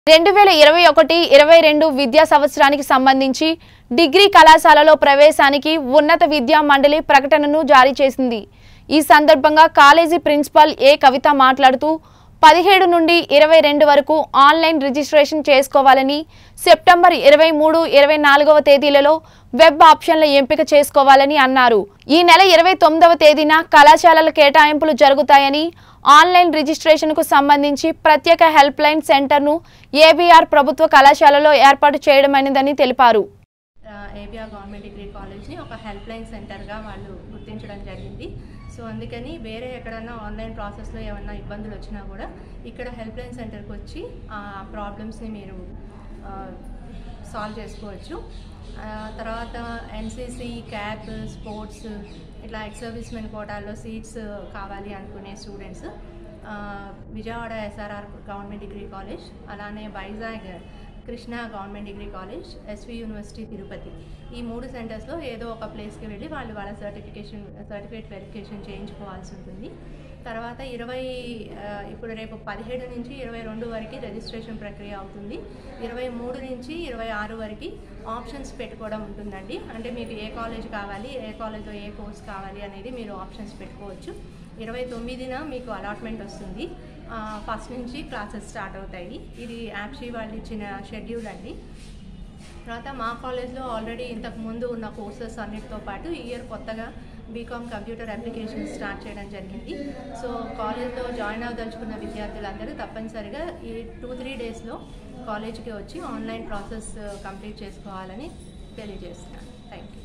రెండు వేల ఇరవై ఒకటి ఇరవై రెండు విద్యా సంవత్సరానికి సంబంధించి డిగ్రీ కళాశాలలో ప్రవేశానికి ఉన్నత విద్యా మండలి ప్రకటనను జారీ చేసింది ఈ సందర్భంగా కాలేజీ ప్రిన్సిపాల్ ఏ కవిత మాట్లాడుతూ పదిహేడు నుండి ఇరవై రెండు వరకు ఆన్లైన్ రిజిస్ట్రేషన్ చేసుకోవాలని సెప్టెంబర్ ఇరవై మూడు ఇరవై నాలుగవ తేదీలలో వెబ్ ఆప్షన్ల ఎంపిక చేసుకోవాలని అన్నారు ఈ నెల ఇరవై తొమ్మిదవ తేదీన కళాశాలల కేటాయింపులు జరుగుతాయని ఆన్లైన్ రిజిస్ట్రేషన్కు సంబంధించి ప్రత్యేక హెల్ప్ లైన్ సెంటర్ను ఏబీఆర్ ప్రభుత్వ కళాశాలలో ఏర్పాటు చేయడమైనదని తెలిపారు ఏబిఆర్ గవర్నమెంట్ డిగ్రీ కాలేజ్ని ఒక హెల్ప్ లైన్ సెంటర్గా వాళ్ళు గుర్తించడం జరిగింది సో అందుకని వేరే ఎక్కడన్నా ఆన్లైన్ ప్రాసెస్లో ఏమన్నా ఇబ్బందులు వచ్చినా కూడా ఇక్కడ హెల్ప్ లైన్ సెంటర్కి వచ్చి ఆ ప్రాబ్లమ్స్ని మీరు సాల్వ్ చేసుకోవచ్చు ఆ, తర్వాత ఎన్సీసీ క్యాప్ స్పోర్ట్స్ ఇట్లా ఎక్స్ సర్వీస్ మెన్ కోటాల్లో సీట్స్ కావాలి అనుకునే స్టూడెంట్స్ ఆ, Vijayawada SRR government degree college అలానే Vizag Krishna government degree college SV university Tirupati ఈ మూడు సెంటర్స్లో ఏదో ఒక ప్లేస్కి వెళ్ళి వాళ్ళు వాళ్ళ సర్టిఫికేషన్ సర్టిఫికేట్ వెరిఫికేషన్ చేయించుకోవాల్సి ఉంటుంది తర్వాత ఇరవై ఆ, ఇప్పుడు రేపు పదిహేడు నుంచి ఇరవై రెండు వరకు రిజిస్ట్రేషన్ ప్రక్రియ అవుతుంది ఇరవై మూడు నుంచి ఇరవై ఆరు వరకు ఆప్షన్స్ పెట్టుకోవడం ఉంటుందండి అంటే మీకు ఏ కాలేజ్ కావాలి ఏ కాలేజ్లో ఏ కోర్స్ కావాలి అనేది మీరు ఆప్షన్స్ పెట్టుకోవచ్చు ఇరవై తొమ్మిదిన మీకు అలాట్మెంట్ వస్తుంది ఫస్ట్ నుంచి క్లాసెస్ స్టార్ట్ అవుతాయి ఇది యాప్షీ వాళ్ళు ఇచ్చిన షెడ్యూల్ అండి తర్వాత మా కాలేజ్లో ఆల్రెడీ ఇంతకు ముందు ఉన్న కోర్సెస్ అన్నిటితో పాటు ఈ ఇయర్ కొత్తగా బీకామ్ కంప్యూటర్ అప్లికేషన్ స్టార్ట్ చేయడం జరిగింది సో కాలేజ్లో జాయిన్ అవ్వదలుచుకున్న విద్యార్థులందరూ తప్పనిసరిగా ఈ టూ త్రీ డేస్లో కాలేజ్కి వచ్చి ఆన్లైన్ ప్రాసెస్ కంప్లీట్ చేసుకోవాలని తెలియజేస్తున్నాను థ్యాంక్ యూ